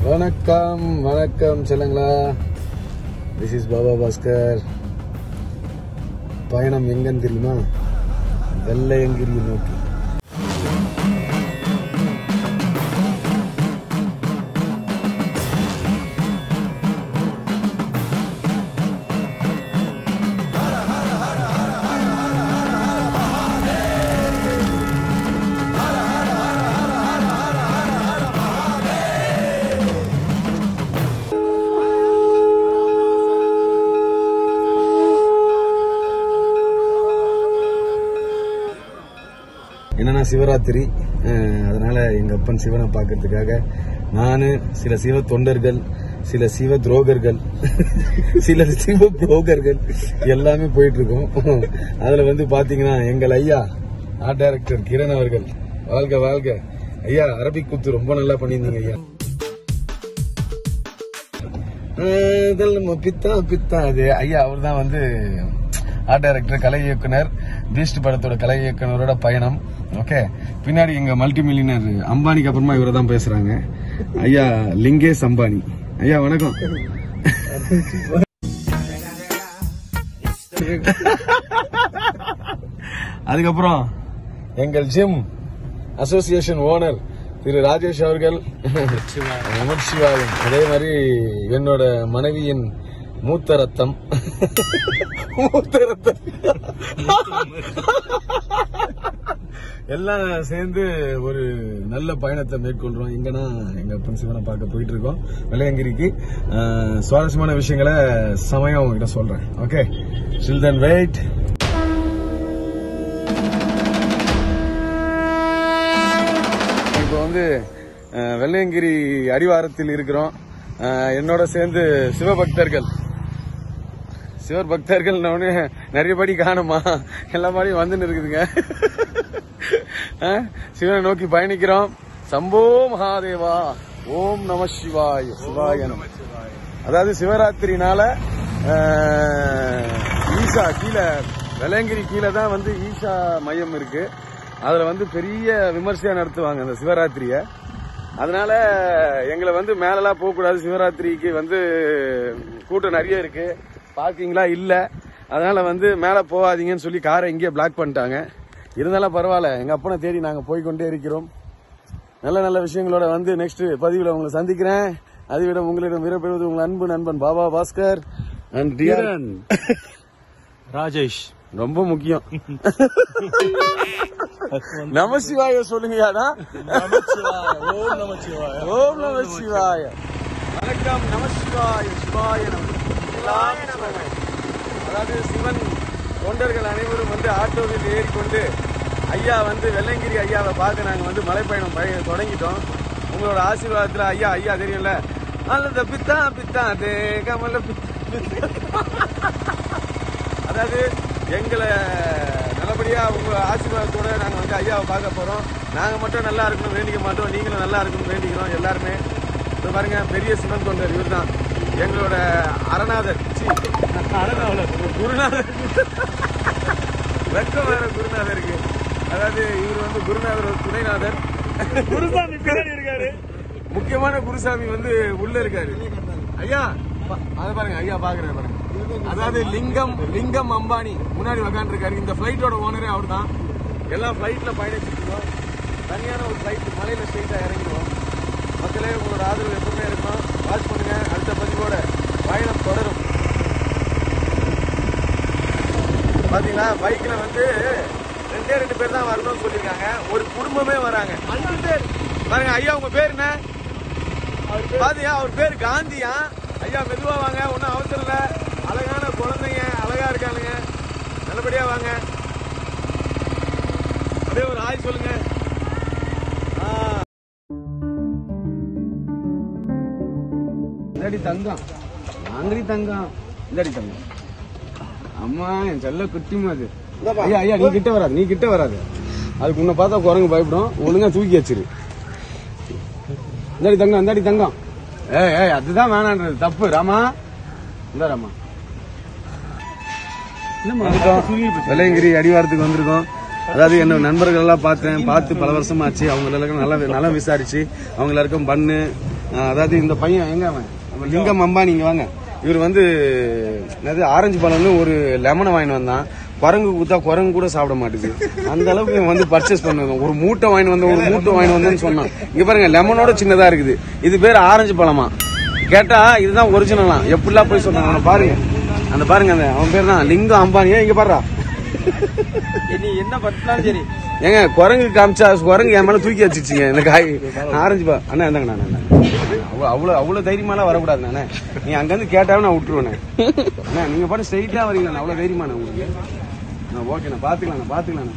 வணக்கம் வணக்கம் சொல்லுங்களா திஸ் இஸ் பாபா பாஸ்கர் பயணம் எங்கன்னு தெரியுமா வெள்ளையங்கிரியை நோக்கி என்னன்னா சிவராத்திரி அஹ், அதனால எங்க அப்பன் சிவனை பார்க்கறதுக்காக நானு சில சிவ தொண்டர்கள் சில சிவ துரோகர்கள் சில சிவ புரோகர்கள் எல்லாமே போயிட்டு இருக்கோம் அதுல வந்து பாத்தீங்கன்னா எங்கள் ஐயா ஆர்ட் டைரக்டர் கிரண் அவர்கள் வாழ்க வாழ்க ஐயா அரபிக் குத்து ரொம்ப நல்லா பண்ணியிருந்தீங்க ஐயா அஹ், இதெல்லாம் நம்ம பித்தா பித்தா அது ஐயா அவர் தான் வந்து ஆர்ட் டைரக்டர் கலை இயக்குனர் பீஸ்ட் படத்தோட கலை இயக்குனரோட பயணம் ஓகே பின்னாடி எங்க மல்டி மில்லியனர் அம்பானிக்கு அப்புறமா இவரை தான் பேசுறாங்க ஐயா லிங்கேஷ் அம்பானி ஐயா வணக்கம் அதுக்கப்புறம் எங்கள் gym association owner Thiru Rajesh அவர்கள் நமச்சிவாயம் அதே மாதிரி என்னோட மனைவியின் மூத்த ரத்தம் மூத்த ரத்தம் எல்லாம் சேர்ந்து ஒரு நல்ல பயணத்தை மேற்கொள்றோம் எங்கன்னா எங்க அப்பன் சிவனை பார்க்க போயிட்டு இருக்கோம் வெள்ளையங்கிரிக்கு அஹ், சுவாரஸ்யமான விஷயங்களை சமயம் உங்ககிட்ட சொல்றேன் ஓகே சில்ட்ரன் வெயிட் இப்போ வந்து அஹ், வெள்ளையங்கிரி அடிவாரத்தில் இருக்கிறோம் அஹ், என்னோட சேர்ந்து சிவபக்தர்கள் சிவர் பக்தர்கள் நிறைய படி காணுமா எல்லா படியும் வந்துன்னு இருக்குதுங்க அஹ், சிவனை நோக்கி பயணிக்கிறோம் சம்போ மகாதேவா ஓம் நம சிவாய சிவாய நம அதாவது சிவராத்திரினால அஹ், ஈசா கீழே வெள்ளங்கிரி கீழே தான் வந்து ஈசா மையம் இருக்கு அதுல வந்து பெரிய விமர்சையா நடத்துவாங்க அந்த சிவராத்திரிய அதனால எங்களை வந்து மேலலாம் போகக்கூடாது சிவராத்திரிக்கு வந்து கூட்டம் நிறைய இருக்கு பார்க்கிங்லாம் இல்ல அதனால வந்து மேல போகாதீங்கன்னு சொல்லி காரை இங்கேயே பிளாக் பண்ணிட்டாங்க இருந்தாலும் பரவாயில்ல எங்க அப்பனை தேடி நாங்க போய்க்கொண்டே இருக்கிறோம் நல்ல நல்ல விஷயங்களோட வந்து நெக்ஸ்ட் பதிவுல உங்களை சந்திக்கிறேன் அதுவிட உங்களிடம் விரப்பெறுவது உங்கள் அன்பு நண்பன் பாபா பாஸ்கர் அண்ட் டியரன் ராஜேஷ் ரொம்ப முக்கியம் நமசிவாய சொல்லுங்கயாடா ஓம் நமச்சிவாய ஓம் நம சிவாய வணக்கம் நமசிவாய சிவாய நம எல்லாம் சிவமே. அதாவது சிவன் தொண்டர்கள் அனைவரும் வந்து ஆட்டோவில் ஏறிக்கொண்டு ஐயா வந்து வெள்ளங்கிரி ஐயாவை பார்க்க நாங்க வந்து மலைப்பயணம் பய தொடங்கிட்டோம் உங்களோட ஆசீர்வாதத்துல ஐயா ஐயா தெரியும்ல அல்லது பித்தா பித்தா தே கமல பித்தா அதாவது எங்களை நல்லபடியா உங்க ஆசீர்வாதத்தோட நாங்க வந்து ஐயாவை பார்க்க போறோம் நாங்க மட்டும் நல்லா இருக்கணும் வேண்டிக்க மாட்டோம் நீங்களும் நல்லா இருக்கணும் வேண்டிக்கிறோம் எல்லாருமே இப்ப பாருங்க பெரிய சிவன் தொண்டர் இவர் தான் எங்களோட அரணாதர் சீ, குருநாதர் வெக்கம் வேற குருநாதருக்கு அதாவது இவர் வந்து குருநாதர் ஒரு துணைநாதர் குருசாமி பின்னாடி இருக்காரு முக்கியமான குருசாமி வந்து உள்ள இருக்காரு ஐயா பா- அதை பாருங்க ஐயா பாக்குறேன் பாருங்க அதாவது லிங்கம் லிங்கம் அம்பானி முன்னாடி உக்காந்து இருக்காரு இந்த பிளைட்டோட ஓனரே அவர் தான் எல்லாம் பிளைட்ல பயணிச்சிருக்கோம் தனியான ஒரு பிளைட் மலையில ஸ்ட்ரெயிட்டா இறங்கிடுவோம் மக்களே உங்களோட ஆதரவு எப்பவுமே இருக்கும் வாட்ச் பண்ணுங்க அடுத்த பதிவோட பயணம் தொடரும் பாத்தீங்களா பைக்ல வந்து ரெண்டே ரெண்டு பேர் தான் வரணும்னு சொல்லியிருக்காங்க ஒரு குடும்பமே வராங்க அஞ்சு பேர் பாருங்க ஐயா உங்க பேர் என்ன பாத்தியா அவர் பேர் காந்தியா ஐயா மெதுவா வாங்க ஒன்றும் அவசரம் இல்ல அழகான குழந்தைங்க அழகா இருக்கானுங்க நல்லபடியா வாங்க அப்படியே ஒரு ஆய் சொல்லுங்க ஆ. இந்தாடி தங்கம் வாங்கடி தங்கம் இந்தாடி தங்கம் அம்மா என் செல்ல குட்டிமா அது ஐயா ஐயா நீ கிட்ட வராது நீ கிட்ட வராது அதுக்கு உன்னை பார்த்தா குரங்கு பயப்படும் ஒழுங்கா தூக்கி வச்சிரு இந்தாடி தங்கம் இந்தாடி தங்கம் ஏய் ஏய் அதுதான் வேணான்றது தப்பு ராமா இந்த ராமா வந்துட்டோம் வெள்ளையங்கிரி அடிவாரத்துக்கு வந்திருக்கோம் அதாவது என்னோட நண்பர்கள் எல்லாம் பார்த்தேன் பார்த்து பல வருஷமாச்சு அவங்க எல்லாருக்கும் நல்லா நல்லா விசாரிச்சு அவங்க எல்லாருக்கும் பண்ணு அஹ், அதாவது இந்த பையன் எங்க அவன் அவன் லிங்கம் அம்பானி இங்க வாங்க இவர் வந்து என்னது ஆரஞ்சு பழம்னு ஒரு லெமனை வாங்கிட்டு வந்தான் குரங்கு கொடுத்தா குரங்கு கூட சாப்பிட மாட்டேது அந்த அளவுக்கு இவன் வந்து பர்ச்சேஸ் பண்ணுவாங்க ஒரு மூட்டை வாங்கிட்டு வந்த ஒரு மூட்டை வாங்கிட்டு வந்தேன்னு சொன்னான் இங்க பாருங்க லெமனோட சின்னதா இருக்குது இது பேர் ஆரஞ்சு பழமா கேட்டா இதுதான் ஒரிஜினலாம் எப்படிலாம் போய் சொன்னாங்க அவனை பாருங்க அந்த பாருங்க அந்த அவன் பேர் தான் லிங்கம் அம்பானியா இங்க பாருடா நீ என்ன பண்ணாலும் சரி ஏங்க குரங்கு காமிச்சா குரங்கு என் மேல தூக்கி வச்சிருச்சுங்க இந்த காய் ஆரஞ்சு பா அண்ணா இருந்தாங்க நான் அவ்வளவு அவ்வளவு அவ்வளவு தைரியமாலாம் வரக்கூடாது நானே நீ அங்க இருந்து கேட்டாவே நான் விட்டுருவேன் அண்ணா நீங்க பாட்டு ஸ்ட்ரைட்டா வரீங்களா அவ்வளவு தைரியமான உங்களுக்கு நான் ஓகேண்ணா பாத்துக்கலாம் பாத்துக்கலாம்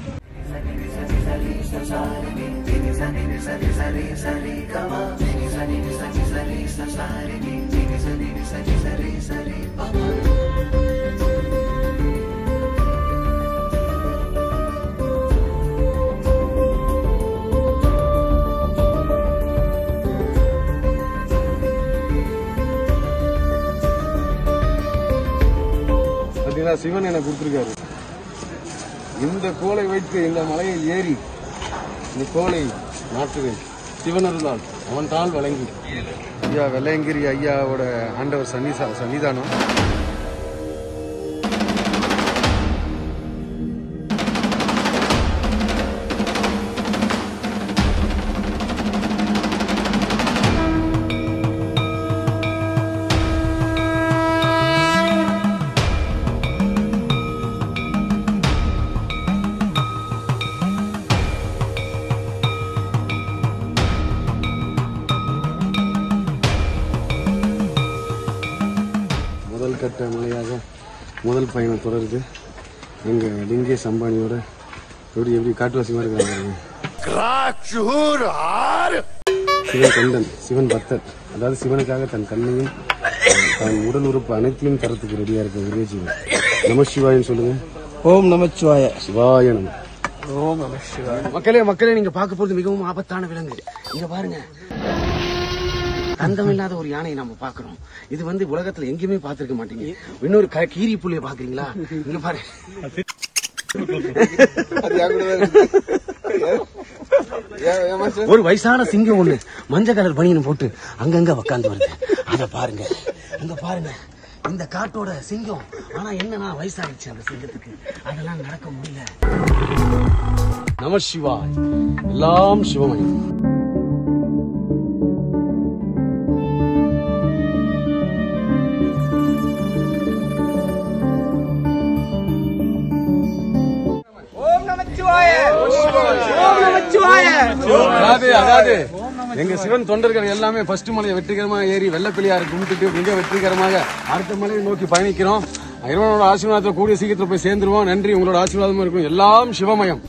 பாத்தீங்களா சிவன் எனக்கு கொடுத்துருக்காரு இந்த கோலை வைத்து இந்த மலையை ஏறி இந்த கோலை நாட்டுவேன் சிவன் அருளால் அவன் தாள் வழங்கி ஐயா வெள்ளையங்கிரி ஐயாவோட ஆண்டவர் சன்னிசா சன்னிதானம் முதல் கட்ட மலையாக முதல் பயணம் தொடருது எங்க லிங்கேஷ் அம்பானியோட எப்படி எப்படி காட்டுவாசி மாதிரி இருக்காங்க சிவன் கண்டன் சிவன் பக்தர் அதாவது சிவனுக்காக தன் கண்ணையும் தன் உடல் உறுப்பு அனைத்தையும் தரத்துக்கு ரெடியா இருக்க ஒரே ஜீவன் நம சிவாயன்னு சொல்லுங்க ஓம் நமச்சிவாய சிவாய நம ஓம் நம சிவாய மக்களே மக்களே நீங்க பார்க்க போறது மிகவும் ஆபத்தான விலங்கு இங்க பாருங்க தந்தம் இல்லாத ஒரு யானையை நம்ம பாக்குறோம் இது வந்து உலகத்துல எங்கேயுமே பார்த்திருக்க மாட்டீங்க இன்னொரு க- கீரி புள்ளிய பாக்குறீங்களா இங்க பாரு ஒரு வயசான சிங்கம் ஒண்ணு மஞ்சள் கலர் பனியன் போட்டு அங்கங்க உக்காந்து வருது அத பாருங்க அங்க பாருங்க இந்த காட்டோட சிங்கம் ஆனா என்னன்னா வயசாயிடுச்சு அந்த சிங்கத்துக்கு அதெல்லாம் நடக்க முடியல நம சிவாய் எல்லாம் சிவமயம் அதாவது அதாவது எங்க சிவன் தொண்டர்கள் எல்லாமே ஃபர்ஸ்ட் மலையை வெற்றிகரமாக ஏறி வெள்ளப்பிள்ளையாரை கும்பிட்டுட்டு மிக வெற்றிகரமாக அடுத்த மலையை நோக்கி பயணிக்கிறோம் இறைவனோட ஆசீர்வாதத்தை கூடிய சீக்கிரத்தில் போய் சேர்ந்துருவோம் நன்றி உங்களோட ஆசீர்வாதமும் இருக்கும் எல்லாம் சிவமயம்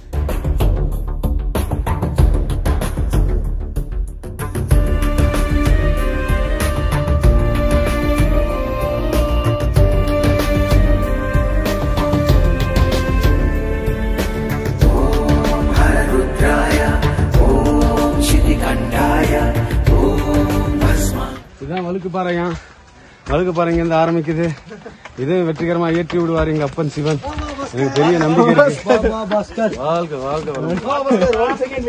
இதுதான் வழுக்கு பாறையா வழுக்கு பாறைங்க இருந்து ஆரம்பிக்குது இது வெற்றிகரமா ஏற்றி விடுவார் எங்க அப்பன் சிவன் எனக்கு பெரிய நம்பிக்கை இருக்கு வாழ்க வாழ்க வளமுடன்.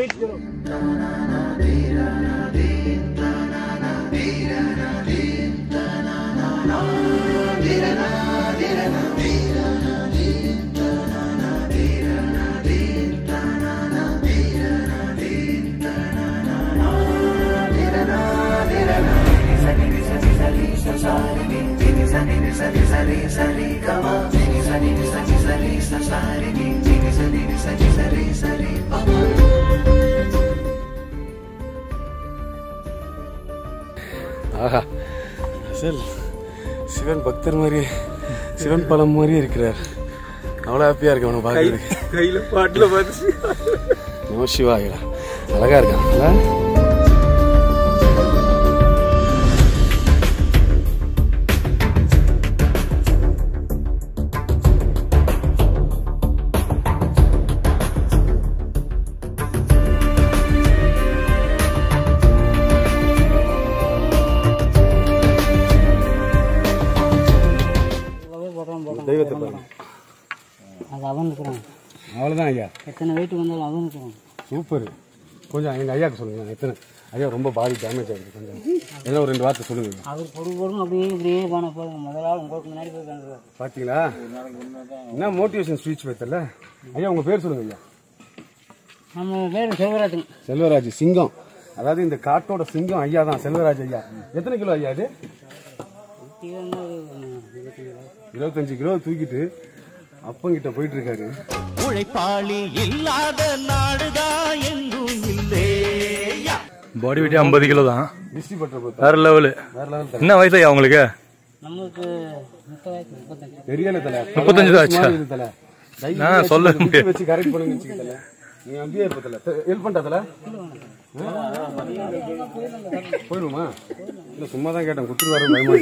ஆஹா அசல் சிவன் பக்தர் மாதிரி சிவன் பழம் மாதிரி இருக்கிறார் அவ்வளோ ஹாப்பியா இருக்கு அவனை பார்க்கறதுக்கு கையில பாட்டுல பார்த்து நம சிவாயா அழகா இருக்கான் தெய்வத்தை பாருங்க அது அவன் இருக்கிறான் அவ்வளோதான் ஐயா எத்தனை வெயிட் வந்தாலும் அவன் இருக்கிறான் சூப்பர் கொஞ்சம் எங்க ஐயாக்கு சொல்லுங்க எத்தனை ஐயா ரொம்ப பாடி டேமேஜ் ஆகிருக்கு கொஞ்சம் என்ன ஒரு ரெண்டு வார்த்தை சொல்லுங்க அவர் பொறு பொறுன்னு அப்படியே இப்படியே போன போதுங்க முதலாள் உங்களுக்கு முன்னாடி போய் உட்காந்துருவார் பார்த்தீங்களா என்ன மோட்டிவேஷன் ஸ்பீச் வைத்தல ஐயா உங்கள் பேர் சொல்லுங்க ஐயா நம்ம பேர் செல்வராஜன் செல்வராஜ் சிங்கம் அதாவது இந்த காட்டோட சிங்கம் ஐயா தான் செல்வராஜ் ஐயா எத்தனை கிலோ ஐயா இது இது வந்து ஒரு இருபத்தஞ்சு ரூபா. இருபத்தஞ்சு கிலோ தூக்கிட்டு அப்பங்கிட்ட போயிட்டு இருக்காரு உழைப்பாளி இல்லாத நாடுதான் எங்கும் இல்லையா பாடி வெயிட் ஐம்பது கிலோ தான் டிஸ்ட்ரி பட்டரை பொறுத்த வேற லெவலு வேற லெவல் தலை என்ன வயசு ஐயா உங்களுக்கு நம்மளுக்கு முப்பதாயிரத்து முப்பத்தஞ்சு தெரியல தலை முப்பத்தஞ்சு தான் ஆச்சா? சும்மா இரு தலை தயவு நான் வச்சு சொல்ல விட்டு முடியாது. வச்சு கரெக்ட் பண்ணுங்க வச்சுக்க தலை நீ அப்படியே இருப்ப தலை ஹெல்ப் பண்ணா தலை போயிடுமா இல்ல சும்மா தான் கேட்டேன் குத்துரு வர பயமா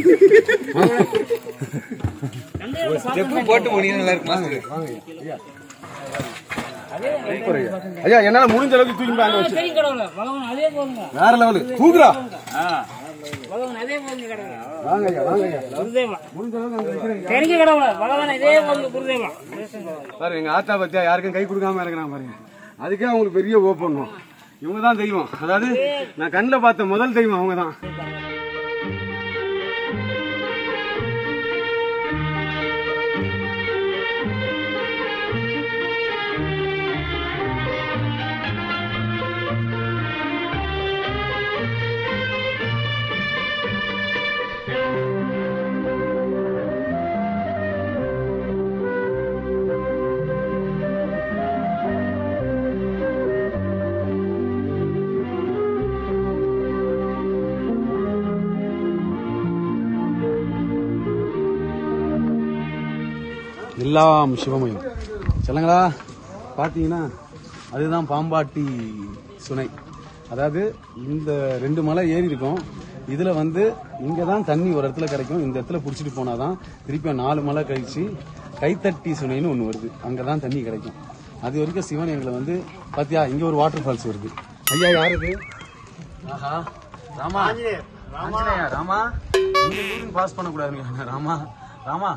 போட்டு முடியும் நல்லா இருக்குமா ஐயா என்னால முடிஞ்ச அளவுக்கு தூக்கி போய் அங்க வச்சு சரி கடவுள பகவான் அதே போதுங்க வேற லெவலு தூக்குறா பகவான் அதே போதுங்க கடவுள வாங்க ஐயா வாங்க ஐயா குருதேவா முடிஞ்ச அளவுக்கு அங்க வைக்கிறேன் தெரிஞ்ச கடவுள பகவான் இதே போதுங்க குருதேவா பாரு எங்க ஆத்தா பத்தியா யாருக்கும் கை கொடுக்காம இருக்கிறான் பாருங்க அதுக்கே அவங்களுக்கு பெரிய ஓப்பணும் இவங்க தான் தெய்வம் அதாவது நான் கண்ணில் பார்த்த முதல் தெய்வம் அவங்க தான் எல்லாம் சிவமயம் சொல்லுங்களா பார்த்தீங்கன்னா அதுதான் பாம்பாட்டி சுனை அதாவது இந்த ரெண்டு மலை ஏறி இருக்கும் இதுல வந்து இங்க தான் தண்ணி ஒரு இடத்துல கிடைக்கும் இந்த இடத்துல பிடிச்சிட்டு போனாதான் திருப்பி நாலு மலை கழிச்சு கைத்தட்டி சுனைன்னு ஒன்று வருது அங்கே தான் தண்ணி கிடைக்கும் அது வரைக்கும் சிவன் எங்களை வந்து பாத்தியா இங்க ஒரு வாட்டர் ஃபால்ஸ் வருது ஐயா யாரு இது ஆஹா ராமா ஆஞ்சநேயா, ராமா இந்த ஊருக்கு பாஸ் பண்ணக்கூடாதுங்க ராமா ராமா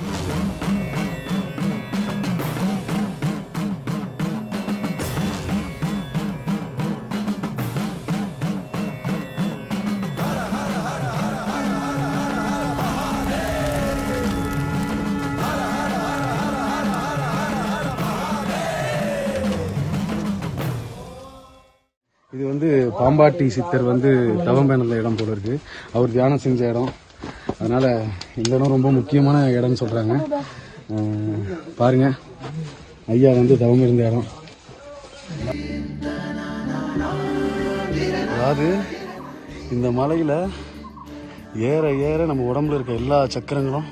இது வந்து பாம்பாட்டி சித்தர் வந்து தவம் பேணந்த இடம் போல இருக்கு அவர் தியானம் செஞ்ச இடம் அதனால இந்த இடம் ரொம்ப முக்கியமான இடம்னு சொல்றாங்க அஹ், பாருங்க ஐயா வந்து தவம் இருந்த இடம் அதாவது இந்த மலையில ஏற ஏற நம்ம உடம்புல இருக்க எல்லா சக்கரங்களும்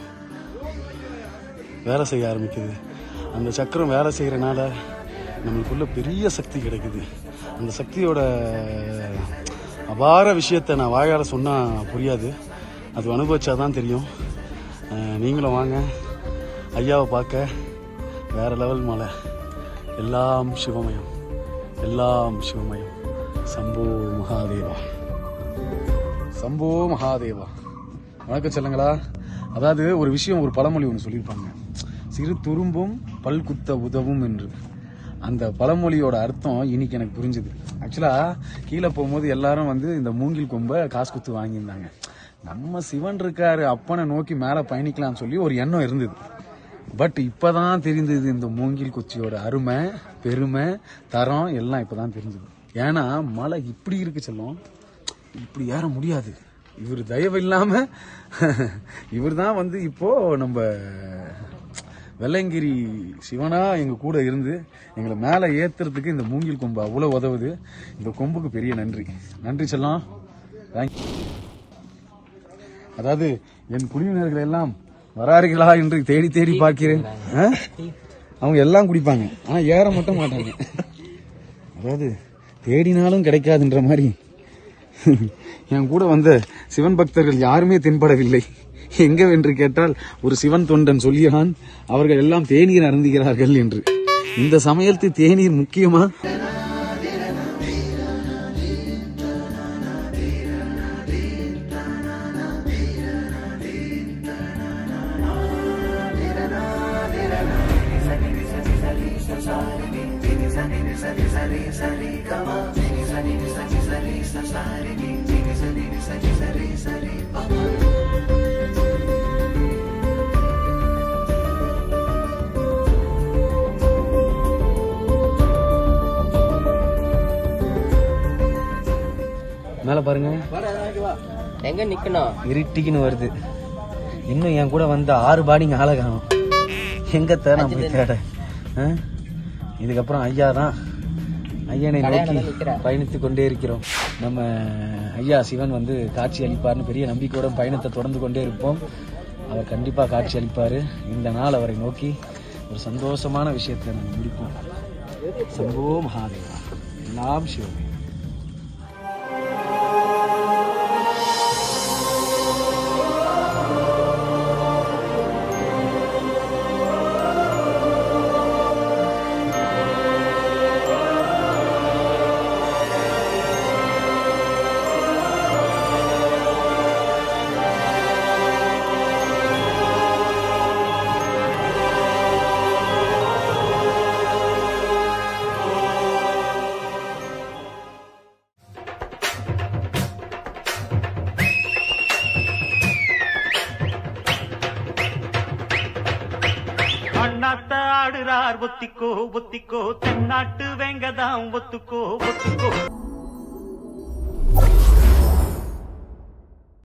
வேலை செய்ய ஆரம்பிக்குது அந்த சக்கரம் வேலை செய்யறனால நம்மளுக்குள்ள பெரிய சக்தி கிடைக்குது அந்த சக்தியோட அபார விஷயத்தை நான் வாயால சொன்னா புரியாது அது அனுபவிச்சாதான் தெரியும் அஹ் நீங்களும் வாங்க ஐயாவை பார்க்க வேற லெவல் மலை எல்லாம் சிவமயம் எல்லாம் சிவமயம் சம்போ மகாதேவா சம்போ மகாதேவா வணக்கம் சொல்லுங்களா அதாவது ஒரு விஷயம் ஒரு பழமொழி ஒன்று சொல்லியிருப்பாங்க சிறு துரும்பும் பல் குத்த உதவும் என்று அந்த பழமொழியோட அர்த்தம் இன்னைக்கு எனக்கு புரிஞ்சுது ஆக்சுவலா கீழே போகும்போது எல்லாரும் வந்து இந்த மூங்கில் கொம்பை காசு குத்து வாங்கியிருந்தாங்க நம்ம சிவன் இருக்காரு அப்பனை நோக்கி மேலே பயணிக்கலாம்னு சொல்லி ஒரு எண்ணம் இருந்தது பட் இப்பதான் தெரிந்தது இந்த மூங்கில் குச்சியோட அருமை பெருமை தரம் எல்லாம் இப்பதான் தெரிஞ்சது ஏன்னா மலை இப்படி இருக்கு செல்லம் இப்படி ஏற முடியாது இவர் தயவு இல்லாம இவர் தான் வந்து இப்போ நம்ம வெள்ளங்கிரி சிவனா எங்க கூட இருந்து எங்களை மேலே ஏத்துறதுக்கு இந்த மூங்கில் கொம்பு அவ்வளவு உதவுது இந்த கொம்புக்கு பெரிய நன்றி நன்றி செல்லம் தேங்க்யூ அதாவது என் குடியினர்கள் எல்லாம் வராறுகளா என்று தேடி தேடி பார்க்கிறேன் ஆ? அவங்க எல்லாம் குடிப்பாங்க ஆனா ஏற மட்டும் மாட்டாங்க அதாவது தேடினாலும் கிடைக்காதுன்ற மாதிரி என் கூட வந்த சிவன் பக்தர்கள் யாருமே தென்படவில்லை எங்கவென்று கேட்டால் ஒரு சிவன் தொண்டன் சொல்லியான் அவர்கள் எல்லாம் தேநீர் அருந்துகிறார்கள் என்று இந்த சமயத்து தேநீர் முக்கியமா Sari, sari, sari, sari, come on. Sari, sari, sari, sari, sari, மேல பாருங்க எங்க நிக்கணும் இருட்டிக்குன்னு வருது இன்னும் என் கூட வந்த ஆறு பாடிங்க ஆளை காணும் எங்க தேட நான் போய் தேட ஆ? இதுக்கப்புறம் ஐயா தான் ஐயனை நோக்கி பயணித்து கொண்டே இருக்கிறோம் நம்ம ஐயா சிவன் வந்து காட்சி அளிப்பார்னு பெரிய நம்பிக்கையோட பயணத்தை தொடர்ந்து கொண்டே இருப்போம் அவர் கண்டிப்பா காட்சி அளிப்பாரு இந்த நாள் அவரை நோக்கி ஒரு சந்தோஷமான விஷயத்தை நம்ம முடிப்போம் சம்போ மகாதேவா எல்லாம் சிவமே அண்ணாத்த ஆடுறார் ஒத்திக்கோ ஒத்திக்கோ தென்னாட்டு வேங்கதான் ஒத்துக்கோ ஒத்துக்கோ